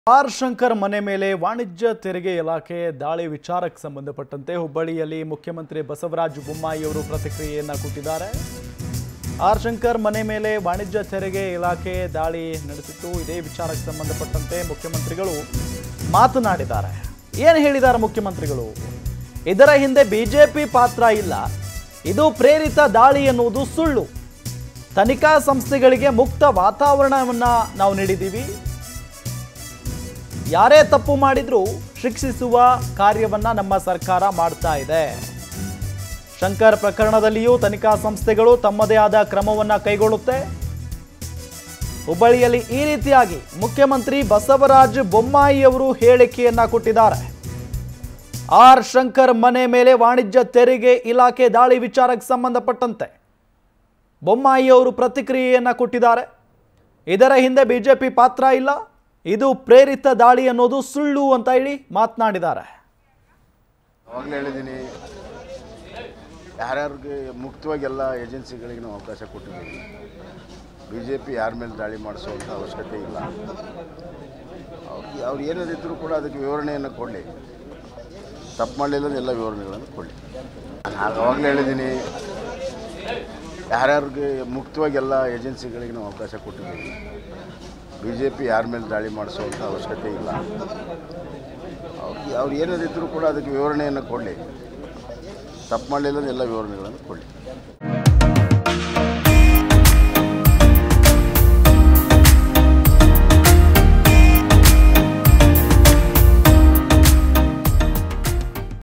R Shankar ಮನೆ ಮೇಲೆ ವಾಣಿಜ್ಯ ತೆರಿಗೆ ಇಲಾಖೆ ದಾಳಿ ವಿಚಾರಕ್ಕೆ ಸಂಬಂಧಪಟ್ಟಂತೆ ಹುಬ್ಬಳ್ಳಿಯಲ್ಲಿ ಮುಖ್ಯಮಂತ್ರಿ ಬಸವರಾಜ ಬೊಮ್ಮಾಯಿ ಅವರು ಪ್ರತಿಕ್ರಿಯೆಯನ್ನ ಕೊಟ್ಟಿದ್ದಾರೆ ಆರ್ ಶಂಕರ್ ಮನೆ ಮೇಲೆ ವಾಣಿಜ್ಯ ತೆರಿಗೆ ಇಲಾಖೆ ದಾಳಿ ನಡೆಸಿತ್ತು ಇದೇ ವಿಚಾರಕ್ಕೆ ಸಂಬಂಧಪಟ್ಟಂತೆ ಮುಖ್ಯಮಂತ್ರಿಗಳು ಮಾತನಾಡಿದ್ದಾರೆ ಏನು ಹೇಳಿದ್ದಾರೆ ಮುಖ್ಯಮಂತ್ರಿಗಳು ಇದರ ಹಿಂದೆ ಬಿಜೆಪಿ ಪಾತ್ರ ಇಲ್ಲ ಇದು ಪ್ರೇರಿತ ದಾಳಿ ಎನ್ನುವುದು ಸುಳ್ಳು ತನಿಖಾ ಸಂಸ್ಥೆಗಳಿಗೆ ಮುಕ್ತ ವಾತಾವರಣವನ್ನ ನಾವು ನೀಡಿದ್ದೀವಿ ಯಾರೇ ತಪ್ಪು ಮಾಡಿದ್ರೂ ಶಿಕ್ಷಿಸುವ ಕಾರ್ಯವನ್ನ ನಮ್ಮ ಸರ್ಕಾರ ಮಾಡ್ತಾ ಇದೆ ಶಂಕರ್ ಪ್ರಕರಣದಲ್ಲಿಯೂ ತನಿಖಾ ಸಂಸ್ಥೆಗಳು ತಮ್ಮದೇ ಆದ ಕ್ರಮವನ್ನ ಕೈಗೊಳ್ಳುತ್ತೆ ಹುಬ್ಬಳ್ಳಿಯಲ್ಲಿ ಈ ರೀತಿಯಾಗಿ ಮುಖ್ಯಮಂತ್ರಿ ಬಸವರಾಜ ಬೊಮ್ಮಾಯಿ ಅವರು ಹೇಳಿಕೆಯನ್ನ ಕೊಟ್ಟಿದ್ದಾರೆ ಆರ್ ಶಂಕರ್ ಮನೆ ಮೇಲೆ ವಾಣಿಜ್ಯ ತೆರಿಗೆ ಇಲಾಖೆ ದಾಳಿ ವಿಚಾರಕ್ಕೆ ಸಂಬಂಧಪಟ್ಟಂತೆ ಬೊಮ್ಮಾಯಿ ಅವರು ಪ್ರತಿಕ್ರಿಯೆಯನ್ನ ಕೊಟ್ಟಿದ್ದಾರೆ ಇದರ ಹಿಂದೆ ಬಿಜೆಪಿ ಪಾತ್ರ ಇಲ್ಲ ಇದು ಪ್ರೇರಿತ ದಾಳಿ ಅನ್ನೋದು ಸುಳ್ಳು ಅಂತ ಹೇಳಿ ಮಾತನಾಡಿದ್ದಾರೆ ಅವಾಗಲೇ ಹೇಳಿದ್ದೀನಿ ಯಾರ್ಯಾರಿಗೆ ಮುಕ್ತವಾಗಿ ಎಲ್ಲ ಏಜೆನ್ಸಿಗಳಿಗೆ ನಾವು ಅವಕಾಶ ಕೊಟ್ಟಿದ್ದೀವಿ ಬಿ ಜೆ ಪಿ ಯಾರ ಮೇಲೆ ದಾಳಿ ಮಾಡಿಸುವಂಥ ಅವಶ್ಯಕತೆ ಇಲ್ಲ ಅವ್ರಿಗೆ ಅವ್ರು ಏನಾದಿದ್ದರೂ ಕೂಡ ಅದಕ್ಕೆ ವಿವರಣೆಯನ್ನು ಕೊಡಲಿ ತಪ್ಪು ಮಾಡಲಿಲ್ಲ ಎಲ್ಲ ವಿವರಣೆಗಳನ್ನು ಕೊಡಲಿ ನಾನು ಅವಾಗಲೇ ಹೇಳಿದ್ದೀನಿ ಯಾರ್ಯಾರಿಗೆ ಮುಕ್ತವಾಗಿ ಎಲ್ಲ ಏಜೆನ್ಸಿಗಳಿಗೆ ನಾವು ಅವಕಾಶ ಕೊಟ್ಟಿದ್ದೀವಿ ಬಿ ಜೆ ಪಿ ಯಾರ ಮೇಲೆ ದಾಳಿ ಮಾಡಿಸುವಂಥ ಅವಶ್ಯಕತೆ ಇಲ್ಲ ಅವ್ರಿಗೆ ಅವ್ರು ಏನಾದಿದ್ದರೂ ಕೂಡ ಅದಕ್ಕೆ ವಿವರಣೆಯನ್ನು ಕೊಡಲಿ ತಪ್ಪು ಮಾಡಲಿಲ್ಲ ಎಲ್ಲ ವಿವರಣೆಗಳನ್ನು ಕೊಡಲಿ